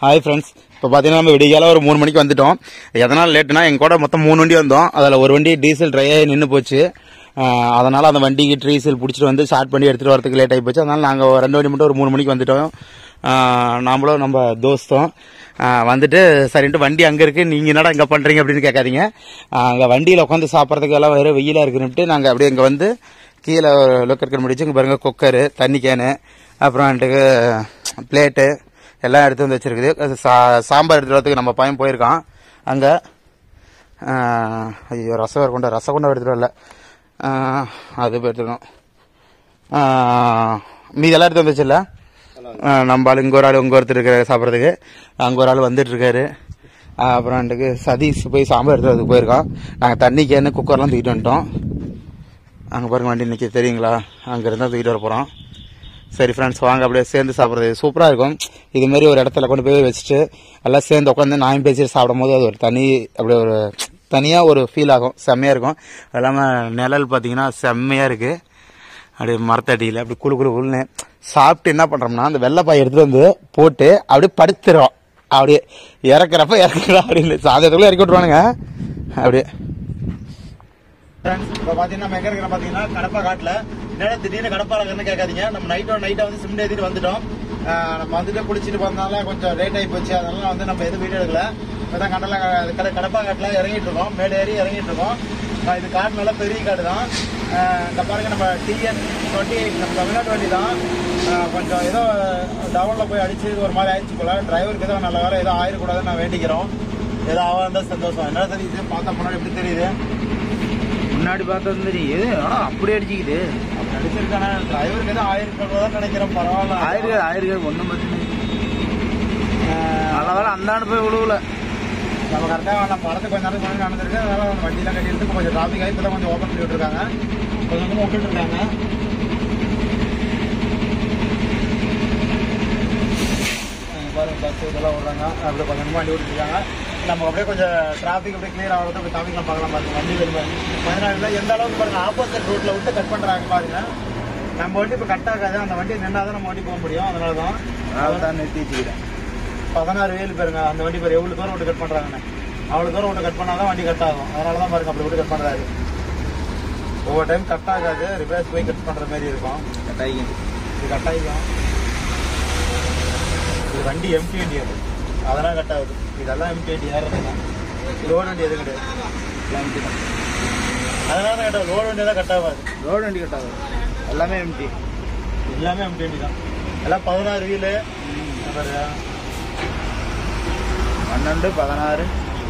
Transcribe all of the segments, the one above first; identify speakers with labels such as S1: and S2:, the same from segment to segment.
S1: Hi friends இப்போ பார்த்தீங்கன்னா நம்ம விடிகால ஒரு மூணு மணிக்கு வந்துட்டோம் எதனால் லேட்டுனா எங்க கூட மொத்தம் மூணு வண்டி வந்தோம் அதில் ஒரு வண்டி டீசல் ட்ரை ஆகி நின்று போச்சு ஆஹ் அதனால அந்த வண்டிக்கு டீசல் பிடிச்சிட்டு வந்து ஸ்டார்ட் பண்ணி எடுத்துகிட்டு வரதுக்கு லேட் ஆகி போச்சு அதனால நாங்கள் ரெண்டு வண்டி மட்டும் ஒரு மூணு மணிக்கு வந்துட்டோம் ஆஹ் நாமளும் நம்ம தோஸ்தோம் ஆஹ் வந்துட்டு சரின்ட்டு வண்டி அங்கே இருக்கு நீங்கள் என்னடா இங்கே பண்ணுறீங்க அப்படின்னு கேட்காதீங்க அங்கே வண்டியில் உட்காந்து சாப்பிட்றதுக்கு எல்லாம் வேறு வெயிலாக இருக்குன்னுட்டு நாங்கள் அப்படியே இங்கே வந்து கீழே லொக்கெட் முடிச்சு இங்கே பாருங்க குக்கரு தண்ணி கேனு அப்புறமேட்டுக்கு பிளேட்டு எல்லாம் எடுத்து வந்து வச்சிருக்குது அது சா- சாம்பார் எடுத்துட்டு வரதுக்கு நம்ம பையன் போயிருக்கான் அங்கே ஐயோ ரசம் கொண்ட ரசம் கொண்ட எடுத்துட்டு வரல ஆஹ், அது போய் எடுத்துக்கணும் ஆஹ், மீதெல்லாம் எடுத்து வந்துச்சுல்ல ஆஹ், நம்ம ஆள் இங்கே ஒரு ஆள் இங்கே ஒருத்தர் இருக்காரு சாப்பிட்றதுக்கு அங்கே ஒரு ஆள் வந்துட்டு இருக்காரு ஆஹ், அப்புறமேட்டுக்கு சதீஷ் போய் சாம்பார் எடுத்து வரதுக்கு போயிருக்கான் நாங்கள் தண்ணி கேனு குக்கர்லாம் தூக்கிட்டு வந்துட்டோம் அங்கே பாருங்க வண்டி நிற்க தெரியுங்களா அங்கே இருந்தால் தூக்கிட்டு வர போகிறோம் சரி ஃப்ரெண்ட்ஸ் வாங்க அப்படியே சேர்ந்து சாப்பிட்றது சூப்பராக இருக்கும் இது மாதிரி ஒரு இடத்துல கொண்டு போய் வச்சுட்டு எல்லாம் சேர்ந்து உட்காந்து நாயும் பேசிட்டு சாப்பிடும் போது அது ஒரு தனி அப்படியே ஒரு தனியாக ஒரு ஃபீல் ஆகும் செம்மையாக இருக்கும் அது இல்லாமல் நிழல் பார்த்தீங்கன்னா செம்மையாக இருக்குது அப்படியே மரத்தடியில் அப்படி குளு குளு குளுன்னு சாப்பிட்டு என்ன பண்ணுறோம்னா அந்த வெள்ளைப்பாய் எடுத்துகிட்டு வந்து போட்டு அப்படியே படுத்துறோம் அப்படியே இறக்குறப்ப இறக்குறோம் அப்படின்னு சாதத்துக்குள்ளே இறக்கி விட்ருவானுங்க அப்படியே இப்போ பார்த்தீங்கன்னா நம்ம எங்கே இருக்கிற பார்த்தீங்கன்னா கடப்பா காட்டில் என்னடா திடீர்னு கடப்பா இருக்குன்னு கேட்காதீங்க நம்ம நைட்டோ நைட்டாக வந்து சிமெண்ட் ஏற்றிட்டு வந்துட்டோம் ஆஹ் நம்ம வந்துட்டு குளிச்சுட்டு வந்தனால கொஞ்சம் லேட் ஆகி போச்சு அதனால வந்து நம்ம எதுவும் வீடியோ எடுக்கல இப்போ கடல கடை கடப்பா காட்டில் இறங்கிட்டு இருக்கோம் மேலே ஏறி இறங்கிட்டு இருக்கோம் ஆஹ் இது காடு நல்லா பெரிய காடு தான் ஆஹ் இந்த பாருங்க நம்ம டிஎன் டுவெண்ட்டி நம்ம தமிழ்நாட்டு வண்டி தான் ஆஹ் கொஞ்சம் ஏதோ டவுனில் போய் அடிச்சு ஒரு மாதிரி ஆயிடுச்சு போல டிரைவருக்கு ஏதோ நல்ல வேலை ஏதோ ஆயிடக்கூடாதுன்னு நான் வேண்டிக்கிறோம் ஏதோ ஆவா இருந்தால் சந்தோஷம் என்ன தெரியுது பார்த்தா முன்னாடி எப்படி தெரியுது
S2: முன்னாடி பார்த்தா தெரியும் ஆனா அப்படி அடிச்சுக்குது
S1: அப்படி அடிச்சிருக்கானே டிரைவருக்கு ஏதோ ஆயிருக்கிறதா நினைக்கிறேன் பரவாயில்ல
S2: ஆயிருக்கு ஆயிருக்கு ஒன்றும் பிரச்சனை நல்ல வேலை அந்தாண்டு போய் விழுவல
S1: நம்ம கரெக்டாக நம்ம வரதுக்கு கொஞ்ச நேரம் முன்னாடி நடந்திருக்கு அதனால அந்த வண்டியெல்லாம் கட்டி எடுத்து கொஞ்சம் டிராஃபிக் ஆகி இப்போ தான் கொஞ்சம் ஓப்பன் பண்ணி விட்டுருக்காங்க கொஞ்சம் கொஞ்சம் விட்டுட்டு இருக்காங்க அஹ் பாருங்க பஸ் இதெல்லாம் விடுறாங்க அப்படியே கொஞ்சம் கொஞ்சமாக வண்டி விட்டுருக்காங்க நம்ம அப்படியே கொஞ்சம் டிராஃபிக் அப்படியே கிளியர் ஆகிறது அப்படி டிராஃபிக்லாம் பார்க்கலாம் பாருங்க வண்டி வருது பதினாறுல எந்த அளவுக்கு பாருங்க ஆப்போசிட் ரூட்ல விட்டு கட் பண்ணுறாங்க பாருங்க நம்ம வண்டி இப்போ கட் ஆகாது அந்த வண்டி நின்னா தான் நம்ம வண்டி போக முடியும் அதனால தான்
S2: அதனால தான் நிறுத்தி வச்சுக்கிறேன்
S1: பதினாறு வேலு பேருங்க அந்த வண்டி பேர் எவ்வளவு தூரம் விட்டு கட் பண்றாங்கன்னு அவ்வளவு தூரம் விட்டு கட் பண்ணாதான் வண்டி கட் ஆகும் அதனால தான் பாருங்க அப்படி விட்டு கட் பண்றாரு ஒவ்வொரு டைம் கட் ஆகாது ரிவர்ஸ் போய் கட் பண்ற மாதிரி இருக்கும்
S2: கட்டாயிக்கும்
S1: இது கட் ஆகிக்கும் இது வண்டி எம்டி வண்டி அது அதெல்லாம் கட் ஆகுது இதெல்லாம் எம்டி வண்டி ஏறது தான் லோடு வண்டி எதுவும் கிடையாது அதனால தான் கட் லோடு வண்டி தான் கட் ஆகாது
S2: ரோடு வண்டி கட்டாது எல்லாமே எம்டி
S1: எல்லாமே எம்டி வண்டி தான் எல்லாம் பதினாறு வீலு பாருங்க
S2: பன்னெண்டு பதினாறு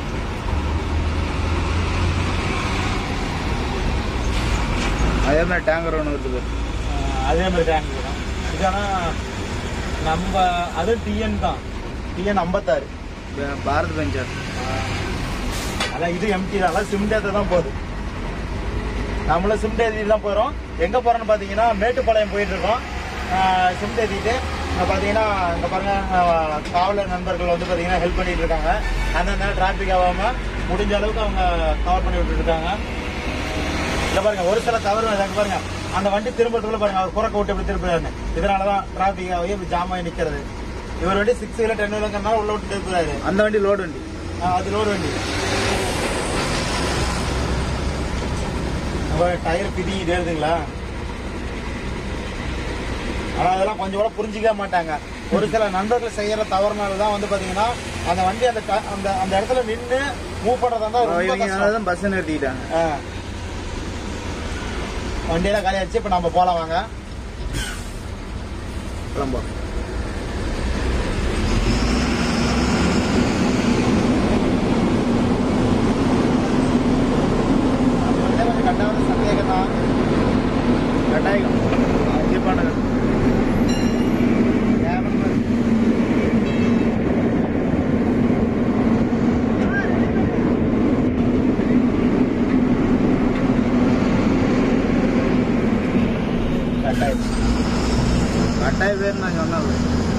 S2: அதே மாதிரி டேங்கர் ஒன்று இருக்குது
S1: ஆஹ் அதே மாதிரி டேங்க் தான் இது ஆனா நம்ம அது டிஎன் தான் டிஎன் ஐம்பத்தாறு
S2: ப- பாரத் பெஞ்சர்
S1: அதான் இது எம்டி தான் அதான் சிம் டேத்தை தான் போகுது நம்மளும் சிம் ஏற்றிட்டு தான் போகிறோம் எங்கே போகிறோன்னு பார்த்தீங்கன்னா மேட்டுப்பாளையம் போயிட்டு இருக்கோம் சிம் ஏற்றிட்டு இங்கே பார்த்தீங்கன்னா இங்கே பாருங்க ஆஹ் காவலர் நண்பர்கள் வந்து பார்த்தீங்கன்னா ஹெல்ப் பண்ணிட்டு இருக்காங்க அந்தந்த டிராஃபிக் ஆகாமல் முடிஞ்ச அளவுக்கு அவங்க கவர் பண்ணி விட்டுட்டு இருக்காங்க இல்ல பாருங்க ஒரு சில தவறு அங்க பாருங்க அந்த வண்டி திரும்பறதுக்குள்ள பாருங்க அவர் குறக்க விட்டு எப்படி திருப்புறாரு இதனாலதான் டிராபிக் ஆகி இப்படி ஜாம் ஆகி நிக்கிறது இவர் வண்டி சிக்ஸ் வீலர் டென் வீலர்னால உள்ள விட்டு திருப்புறாரு
S2: அந்த வண்டி லோடு வண்டி
S1: ஆஹ் அது லோடு வண்டி டயர் பிதி ஏறுதுங்களா ஆனா அதெல்லாம் கொஞ்சம் கூட புரிஞ்சிக்கவே மாட்டாங்க ஒரு சில நண்பர்கள் செய்யற தவறுனால தான் வந்து பாத்தீங்கன்னா அந்த வண்டி அந்த ட- அந்த அந்த இடத்துல நின்னு மூவ் பண்றதா இருந்தா ரொம்ப
S2: இவங்க
S1: கஷ்டம்
S2: தான் பஸ் நிறுத்திக்கிட்டாங்க
S1: ஆ. வண்டியெல்லாம் காலி ஆச்சு இப்ப நம்ம போலாம் வாங்க
S2: கிளம்போம்
S1: கொஞ்சம் கட்டாவது சந்தேகம் தான்
S2: கட்டாயிக்கும் ஜீப்பான
S1: கட்டாயம்
S2: கட்டாய பேர் நான் சொன்னது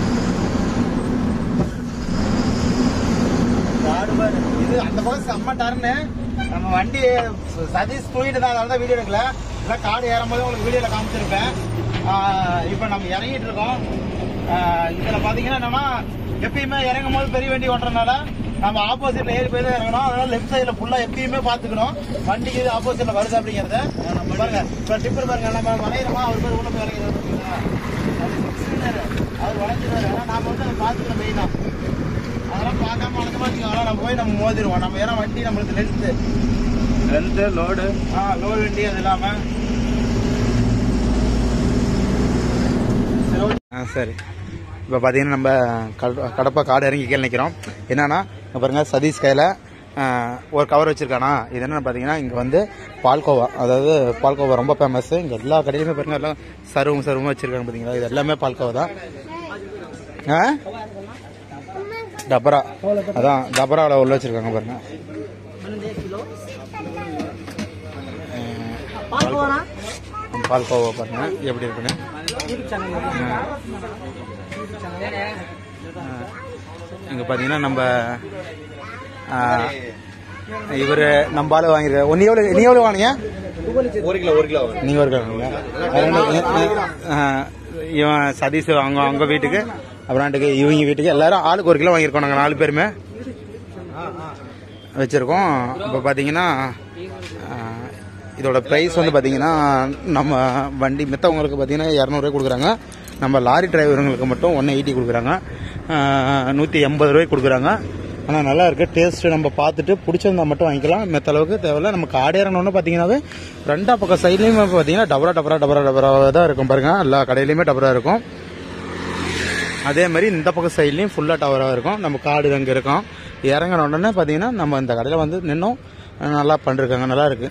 S1: காடு பாரு. இது அந்த பக்கம் செம்ம டர்னு நம்ம வண்டி சதீஷ் தூக்கிட்டு தான் அதனால தான் வீடியோ எடுக்கல இல்லை காடு ஏறும்போது உங்களுக்கு வீடியோல காமிச்சிருப்பேன் ஆஹ் இப்போ நம்ம இறங்கிட்டு இருக்கோம் ஆஹ் இதுல பாத்தீங்கன்னா என்னன்னா எப்பயுமே இறங்கும் போது பெரிய வண்டி ஓட்டுறதுனால நம்ம ஆப்போசிட்ல ஏறி போய் தான் இறங்கணும் அதனால லெஃப்ட் சைடுல ஃபுல்லா எப்பயுமே பாத்துக்கணும் வண்டிக்கு இது ஆப்போசிட்ல வருது அப்படிங்கறத நம்ம பாருங்க இப்ப டிப்பர் பாருங்க நம்ம வளையிறோமா அவர் பேர் உள்ள போய் இறங்கிறது பாத்தீங்களா? அது six wheeler. அவர் வளைஞ்சிருவாரு ஆனா நாம வந்து அதை பாத்துக்கணும் மெயினா அதெல்லாம் பார்க்காம வளர்க்கமா வச்சுக்கோங்களேன் நம்ம போய் நம்ம மோதிருவோம் நம்ம ஏன்னா வண்டி நம்மளுக்கு லென்த்து
S2: லென்த் லோடு
S1: ஆ லோடு வண்டி அது இல்லாம ஆ சரி இப்போ பார்த்தீங்கன்னா நம்ம கட- கடப்பா காடு இறங்கி கீழே நிற்கிறோம் என்னன்னா இங்க பாருங்க சதீஷ் கையில் ஒரு கவர் வச்சிருக்கானா இது என்னன்னு பார்த்தீங்கன்னா இங்கே வந்து பால்கோவா அதாவது பால்கோவா ரொம்ப ஃபேமஸ் இங்கே எல்லா கடையிலுமே பாருங்க எல்லாம் சருவம் சருவம் வச்சிருக்காங்க பார்த்தீங்களா இது எல்லாமே பால்கோவா தான் ஆ டபரா அதான் டபராவில் உள்ள வச்சிருக்காங்க பாருங்க ம், பால்கோவா பாருங்க எப்படி இருக்குன்னு இங்க பாத்தீங்கன்னா நம்ம இவர் நம்ம ஆளு வாங்கிருக்க நீ எவ்வளவு நீ எவ்வளவு வாங்கினீங்க
S2: ஒரு கிலோ ஒரு கிலோ
S1: நீங்க ஒரு கிலோ இவன் சதீஷ் அவங்க அவங்க வீட்டுக்கு அப்புறம்ட்டுக்கு இவங்க வீட்டுக்கு எல்லாரும் ஆளுக்கு ஒரு கிலோ வாங்கியிருக்கோம் நாங்கள் நாலு பேருமே வச்சிருக்கோம் இப்போ பார்த்தீங்கன்னா ஆஹ், இதோட ப்ரைஸ் வந்து பார்த்தீங்கன்னா நம்ம வண்டி மித்தவங்களுக்கு பார்த்தீங்கன்னா இரநூறுவா கொடுக்குறாங்க நம்ம லாரி டிரைவருங்களுக்கு மட்டும் ஒன் எயிட்டி கொடுக்குறாங்க நூற்றி எண்பது ரூபாய்க்கு கொடுக்குறாங்க ஆனால் நல்லா இருக்கு டேஸ்ட் நம்ம பார்த்துட்டு பிடிச்சிருந்தா மட்டும் வாங்கிக்கலாம் மெத்த அளவுக்கு தேவையில்ல நம்ம காடு இறங்கணும்னு பார்த்தீங்கன்னாவே ரெண்டா பக்கம் சைட்லேயுமே பார்த்தீங்கன்னா டபரா டபரா டபரா டபராக தான் இருக்கும் பாருங்க எல்லா கடையிலையுமே டபரா இருக்கும் அதே மாதிரி இந்த பக்கம் சைட்லையும் ஃபுல்லாக டவராக இருக்கும் நம்ம காடு அங்கே இருக்கும் இறங்கின உடனே பார்த்தீங்கன்னா நம்ம இந்த கடையில் வந்து நின்னோம் நல்லா பண்ணிருக்காங்க நல்லா இருக்கு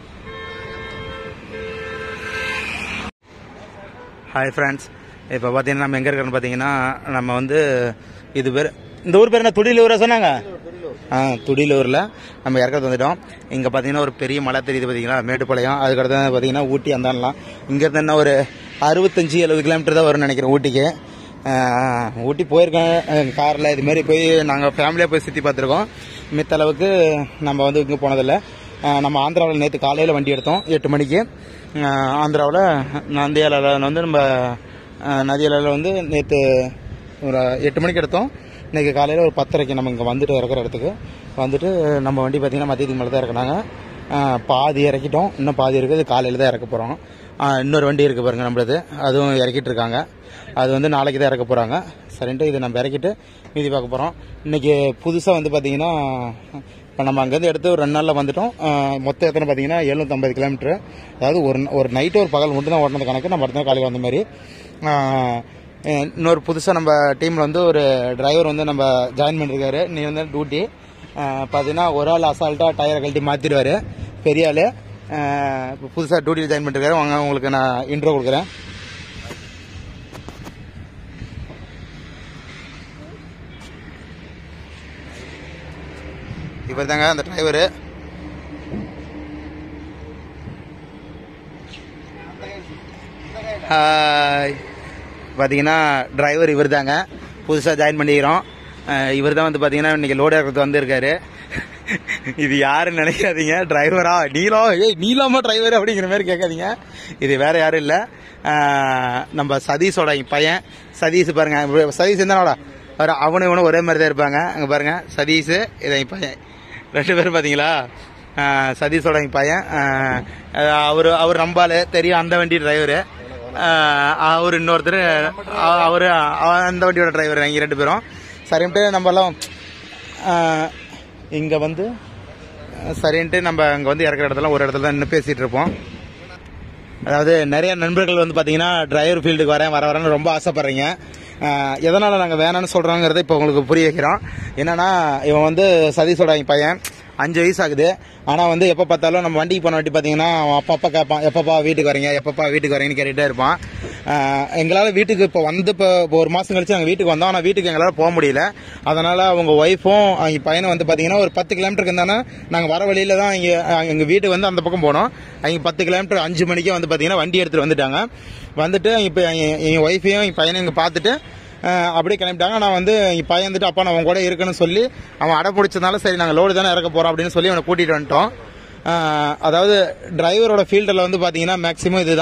S1: ஹாய் ஃப்ரெண்ட்ஸ் இப்போ பார்த்தீங்கன்னா நம்ம எங்கே இருக்கோம்னு பார்த்தீங்கன்னா நம்ம வந்து இது பேர் இந்த ஊர் பேர் என்ன துடிலூரா சொன்னாங்க ஆ துடிலூரில் நம்ம இறக்கிறது வந்துட்டோம் இங்கே பார்த்தீங்கன்னா ஒரு பெரிய மலை தெரியுது பார்த்தீங்களா மேட்டுப்பாளையம் அதுக்கடுத்து பார்த்தீங்கன்னா ஊட்டி அந்தாண்டலாம் இங்கேருந்து என்ன ஒரு அறுபத்தஞ்சி எழுபது கிலோமீட்டர் தான் வரும்னு நினைக்கிறேன் ஊட்டிக்கு ஆஹ், ஊட்டி போயிருக்கேன் காரில் இது மாதிரி போய் நாங்கள் ஃபேமிலியாக போய் சுற்றி பார்த்துருக்கோம் மித்த அளவுக்கு நம்ம வந்து இங்கே போனதில்லை ஆஹ், நம்ம ஆந்திராவில் நேற்று காலையில் வண்டி எடுத்தோம் எட்டு மணிக்கு ஆந்திராவில் நந்தியாலில் வந்து நம்ம நதியாலில் வந்து நேற்று ஒரு எட்டு மணிக்கு எடுத்தோம் இன்றைக்கி காலையில் ஒரு பத்தரைக்கு நம்ம இங்கே வந்துட்டு இறக்குற இடத்துக்கு வந்துட்டு நம்ம வண்டி பார்த்திங்கன்னா மதியத்துக்கு மேலே தான் இறக்குனாங்க ஆஹ், பாதி இறக்கிட்டோம் இன்னும் பாதி இருக்குது காலையில் தான் இறக்க போகிறோம் இன்னொரு வண்டி இருக்குது பாருங்கள் நம்மளது அதுவும் இறக்கிட்டு இருக்காங்க அது வந்து நாளைக்கு தான் இறக்க போகிறாங்க சரின்ட்டு இதை நம்ம இறக்கிட்டு மீதி பார்க்க போகிறோம் இன்றைக்கி புதுசாக வந்து பார்த்தீங்கன்னா இப்போ நம்ம அங்கேருந்து எடுத்து ஒரு ரெண்டு நாளில் வந்துட்டோம் ஆஹ், மொத்தம் எத்தனை பார்த்தீங்கன்னா எழுநூற்றம்பது கிலோமீட்டர் அதாவது ஒரு ஒரு நைட்டு ஒரு பகல் மட்டும் தான் ஓட்டினது கணக்கு நம்ம அடுத்த நாள் காலையில் வந்த மாதிரி ஆஹ், இன்னொரு புதுசாக நம்ம டீமில் வந்து ஒரு டிரைவர் வந்து நம்ம ஜாயின் பண்ணியிருக்காரு நீ வந்து டியூட்டி பார்த்தீங்கன்னா ஒரு ஆள் அசால்ட்டாக டயரை கழட்டி மாற்றிடுவார் பெரிய ஆள் இப்போ புதுசாக டியூட்டியில் ஜாயின் பண்ணிருக்காரு வாங்க உங்களுக்கு நான் இன்ட்ரோ கொடுக்குறேன் இவர் தாங்க அந்த டிரைவரு ஹாய் பார்த்தீங்கன்னா டிரைவர் இவர் தாங்க புதுசாக ஜாயின் பண்ணிக்கிறோம் இவர் தான் வந்து பார்த்தீங்கன்னா இன்னைக்கு லோடு இறக்கிறது வந்திருக்காரு இது யாருன்னு நினைக்காதீங்க டிரைவரா நீலம் ஏய் நீலாமா டிரைவர் அப்படிங்கிற மாதிரி கேட்காதீங்க இது வேற யாரும் இல்லை நம்ம சதீஷோட பையன் சதீஷ் பாருங்க இப்ப சதீஷ் என்னோட அவர் அவனும் இவனும் ஒரே மாதிரி தான் இருப்பாங்க அங்கே பாருங்க சதீஷ் இதை என் பையன் ரெண்டு பேரும் பார்த்தீங்களா ஆஹ் சதீஷோட என் பையன் அவர் அவர் நம்பால் தெரியும் அந்த வண்டி டிரைவரு அவர் இன்னொருத்தர் அவர் அந்த வண்டியோட டிரைவர் இங்கே ரெண்டு பேரும் சரின்ட்டு நம்மலாம் இங்கே வந்து அஹ், சரின்ட்டு நம்ம அங்கே வந்து இறக்குற இடத்துல ஒரு இடத்துல தான் நின்று பேசிகிட்டு இருப்போம் அதாவது நிறைய நண்பர்கள் வந்து பார்த்தீங்கன்னா டிரைவர் ஃபீல்டுக்கு வரேன் வர வரேன்னு ரொம்ப ஆசைப்படுறீங்க அஹ், எதனால நாங்கள் வேணாம்னு சொல்கிறோங்கிறத இப்போ உங்களுக்கு புரிய வைக்கிறோம் என்னன்னா இவன் வந்து சதீஷோட என் பையன் அஞ்சு வயசு ஆகுது ஆனால் வந்து எப்போ பார்த்தாலும் நம்ம வண்டிக்கு போன வாட்டி பார்த்தீங்கன்னா அவன் அப்பா அப்பா கேட்பான் எப்பப்பா வீட்டுக்கு வரீங்க எப்பப்பா வீட்டுக்கு வரீங்கன்னு கேட்டுகிட்டே இருப்பான் அஹ், எங்களால் வீட்டுக்கு இப்போ வந்து இப்போ இப்போ ஒரு மாதம் கழிச்சு நாங்கள் வீட்டுக்கு வந்தோம் ஆனால் வீட்டுக்கு எங்களால் போக முடியல அதனால் அவங்க ஒய்ஃபும் அவங்க பையனும் வந்து பார்த்தீங்கன்னா ஒரு பத்து கிலோமீட்டருக்கு இருந்தானே நாங்கள் வர வழியில தான் இங்கே எங்கள் வீட்டுக்கு வந்து அந்த பக்கம் போனோம் அவங்க பத்து கிலோமீட்டர் அஞ்சு மணிக்கே வந்து பார்த்தீங்கன்னா வண்டி எடுத்துகிட்டு வந்துட்டாங்க வந்துட்டு இப்போ என் ஒய்ஃபையும் என் பையனையும் இங்கே பார்த்துட்டு அஹ், அப்படியே கிளம்பிட்டாங்க நான் வந்து என் பையன் வந்துட்டு அப்பா நான் அவன் கூட இருக்கணும்னு சொல்லி அவன் அடை பிடிச்சதுனால சரி நாங்கள் லோடு தானே இறக்க போகிறோம் அப்படின்னு சொல்லி அவனை கூட்டிகிட்டு வந்துட்டோம் அஹ், அதாவது டிரைவரோட ஃபீல்டில் வந்து பார்த்தீங்கன்னா மேக்ஸிமம் இதுதான்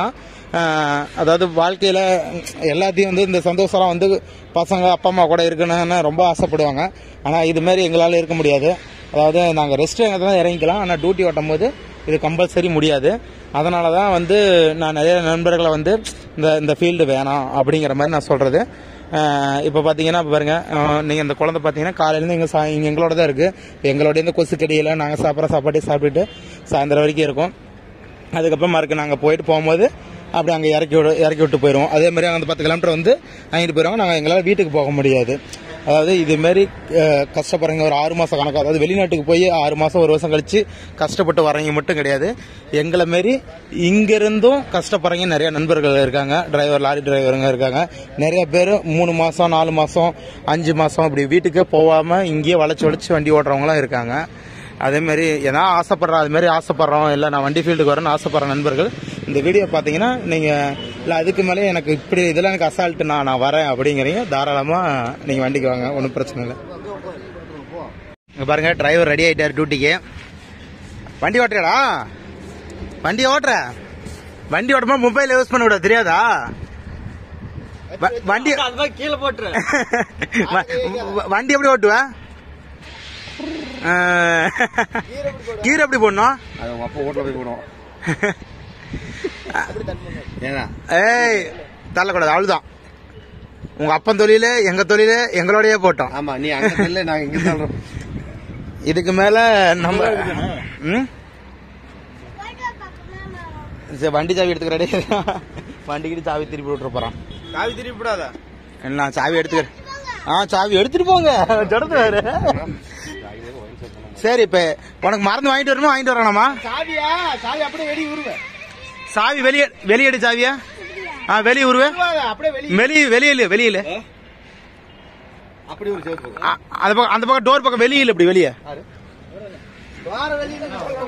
S1: ஆஹ், அதாவது வாழ்க்கையில எல்லாத்தையும் வந்து இந்த சந்தோஷம் வந்து பசங்க அப்பா அம்மா கூட இருக்கணும்னு ரொம்ப ஆசைப்படுவாங்க ஆனா இது மாதிரி எங்களால இருக்க முடியாது அதாவது நாங்க ரெஸ்ட் எங்க தான் இறங்கிக்கலாம் ஆனா டியூட்டி ஓட்டும் போது இது கம்பல்சரி முடியாது அதனால தான் வந்து நான் நிறைய நண்பர்களை வந்து இந்த இந்த ஃபீல்டு வேணாம் அப்படிங்கிற மாதிரி நான் சொல்றது இப்போ பார்த்தீங்கன்னா இப்ப பாருங்க அஹ், நீங்க இந்த குழந்தை பார்த்தீங்கன்னா காலையிலேருந்து எங்க சா இங்க எங்களோட தான் இருக்கு எங்களோட இந்த கொசு கடியில நாங்கள் சாப்பிட்ற சாப்பாட்டே சாப்பிட்டுட்டு சாயந்தரம் வரைக்கும் இருக்கும் அதுக்கப்புறம் மறுக்கு நாங்கள் போயிட்டு போகும்போது அப்படி அங்கே இறக்கி விட இறக்கி விட்டு போயிடுவோம் அதே மாதிரி அங்கே பத்து கிலோமீட்டர் வந்து வாங்கிட்டு போயிடுவாங்க நாங்கள் எங்களால் வீட்டுக்கு போக முடியாது அதாவது இது மாதிரி அஹ், கஷ்டப்படுறவங்க ஒரு ஆறு மாதம் கணக்கு அதாவது வெளிநாட்டுக்கு போய் ஆறு மாதம் ஒரு வருஷம் கழிச்சு கஷ்டப்பட்டு வரவங்க மட்டும் கிடையாது எங்களை மாரி இங்கிருந்தும் கஷ்டப்படுறவங்க நிறைய நண்பர்கள் இருக்காங்க டிரைவர் லாரி டிரைவருங்க இருக்காங்க நிறைய பேர் மூணு மாதம் நாலு மாதம் அஞ்சு மாதம் இப்படி வீட்டுக்கே போகாமல் இங்கேயே வளைச்சு வளைச்சு வண்டி ஓட்டுறவங்களாம் இருக்காங்க அதே மாதிரி எதா ஆசைப்படுறோம் அது மாதிரி ஆசைப்படுறோம் இல்லை நான் வண்டி ஃபீல்டுக்கு வரேன்னு ஆசைப்படுற நண்பர்கள் இந்த வீடியோ பார்த்தீங்கன்னா நீங்கள் இல்லை அதுக்கு மேலே எனக்கு இப்படி இதெல்லாம் எனக்கு அசால்ட்டு நான் நான் வரேன் அப்படிங்கிறீங்க தாராளமாக நீங்கள் வண்டிக்கு வாங்க ஒன்றும் பிரச்சனை இல்லை இங்கே பாருங்க டிரைவர் ரெடி ஆகிட்டார் டியூட்டிக்கு வண்டி ஓட்டுறடா வண்டி ஓட்டுற வண்டி ஓட்டும்போது மொபைல் யூஸ் பண்ண விட தெரியாதா வ- வண்டி
S2: கீழே போட்டுரு
S1: வ- வ- வண்டி எப்படி ஓட்டுவ அஹ், கீரை எப்படி போடணும்
S2: அது உங்க அப்பா ஓட்டல போய் போடும் ஏன்னா
S1: ஏய் தள்ளக்கூடாது அவ்வளவுதான் உங்க அப்பன் தொழிலு எங்க தொழிலு எங்களோடயே போட்டோம்
S2: ஆமா நீ அங்க இல்ல நாங்க இங்க தள்ளுறோம்
S1: இதுக்கு மேல நம்ம ம்? சரி வண்டி சாவி எடுத்துக்கிறே வண்டிக்கிட்டு சாவி திருப்பி விட்டுற போறான்
S2: காவி திருப்பி விடாத
S1: நான் சாவி எடுத்துக்கிறேன் ஆ சாவி எடுத்துட்டு போங்க ஜடத்து வேறு சரி இப்ப உனக்கு மறந்து வாங்கிட்டு வரணுமா வாங்கிட்டு வரணுமா
S2: சாவியா சாவி அப்படியே வெளியே உருவேன்
S1: சாவி வெளியே வெளியேடு சாவியா ஆ வெளியே உருவே
S2: அப்படியே வெளியே
S1: வெளியே வெளியில வெளியில
S2: அப்படி ஒரு சேர்த்து போகும்
S1: ஆ, அந்த பக்கம் அந்த பக்கம் டோர் பக்கம் வெளியில இப்படி வெளியே
S2: வார வெளியே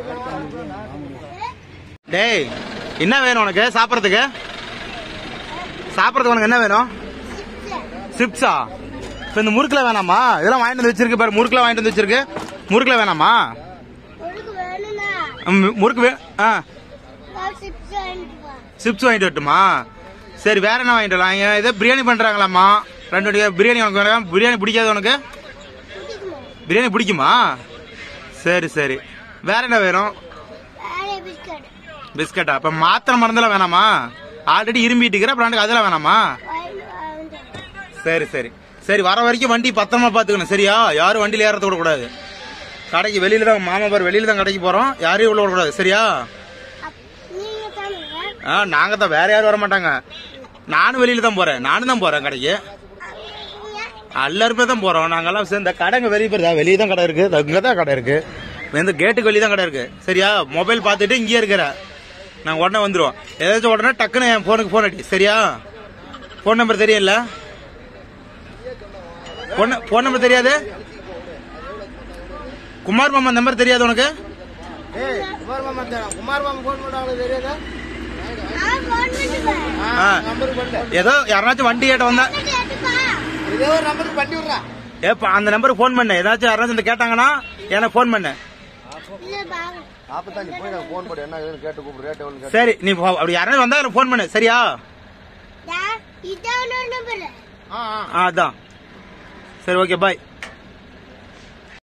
S1: டேய் என்ன வேணும் உனக்கு சாப்பிட்றதுக்கு சாப்பிட்றதுக்கு உனக்கு என்ன வேணும் சிப்ஸா இப்போ இந்த முறுக்கில் வேணாமா இதெல்லாம் வாங்கிட்டு வந்து வச்சிருக்கு பாரு முறுக்கில் வாங்கிட்டு வந்து வச்சிருக்கு முறுக்கில் வேணாமா
S3: உனக்கு வேணும்னா
S1: ம், முறுக்கு வே ஆ
S3: நான் சிப்ஸ் வாங்கிட்டு வா
S1: சிப்ஸ் வாங்கிட்டு வரட்டுமா சரி வேற என்ன வாங்கிட்டு வரலாம் இங்க ஏதோ பிரியாணி பண்றாங்களாம்மா ரெண்டு வடிவா பிரியாணி உனக்கு வேணாம் பிரியாணி பிடிக்காது உனக்கு
S3: பிடிக்குமா
S1: பிரியாணி பிடிக்குமா சரி சரி வேற என்ன வேணும்
S3: வேற பிஸ்கட்
S1: பிஸ்கட்டா அப்ப மாத்திரை மருந்தெல்லாம் வேணாமா ஆல்ரெடி இரும்பிட்டு இருக்கிற அப்புறம் எனக்கு அதெல்லாம் வேணாமா
S3: வாங்கிட்டு வாங்கிட்டு
S1: சரி சரி சரி வர வரைக்கும் வண்டி பத்திரமா பாத்துக்கணும் சரியா யாரும் வண்டியில ஏறத விட கூடாது கடைக்கு வெளியில தான் மாமா பாரு வெளியில தான் கடைக்கு போறோம் யாரையும் உள்ள விடக்கூடாது சரியா
S3: அப்- நீங்க தானுங்க
S1: ஆ நாங்க தான் வேற யாரும் வர மாட்டாங்க நானும் வெளியில தான் போறேன் நானும் தான் போறேன் கடைக்கு எல்லாருமே தான் போறோம் நாங்கெல்லாம் சேர்ந்த கடைங்க வெளியே போயிருந்தா வெளியே தான் கடை இருக்கு அங்க தான் கடை இருக்கு இந்த கேட்டுக்கு வெளியே தான் கடை இருக்கு சரியா மொபைல் பார்த்துட்டு இங்கேயே இருக்கிற நாங்க உடனே வந்துருவோம் ஏதாச்சும் உடனே டக்குன்னு என் போனுக்கு போன் அடி சரியா போன் நம்பர் தெரியல போன் நம்பர் தெரியாது குமார் மாமா நம்பர் தெரியாது உனக்கு
S2: ஏய் குமார் மாமா தே- குமார் மாமா போன் பண்ணாங்க தெரியாதா
S3: நான் ஃபோன் பண்ணுவேன்
S1: ஆ.
S2: நம்பருக்கு பண்ணல
S1: ஏதோ யாராச்சும் வண்டி கேட்ட வந்தா
S3: எடுப்பா
S2: இதே ஒரு நம்பருக்கு பண்ணி விடுறா
S1: ஏப்பா அந்த நம்பருக்கு ஃபோன் பண்ணு ஏதாச்சும் யாராச்சும் இந்த கேட்டாங்கன்னா எனக்கு ஃபோன் பண்ணு
S3: இல்ல பாரு
S2: அப்பதான் நீ போய் நான் போன் போட்டு என்ன ஏதுன்னு கேட்டு கூப்பிடு ரேட் எவ்வளவு கேட்டு
S1: சரி நீ போ- அப்படி யாராவது வந்தா எனக்கு ஃபோன் பண்ணு சரியா
S3: டா இதான் நம்பர்
S2: ஆ ஆ
S1: ஆ அதான் சரி ஓகே பாய்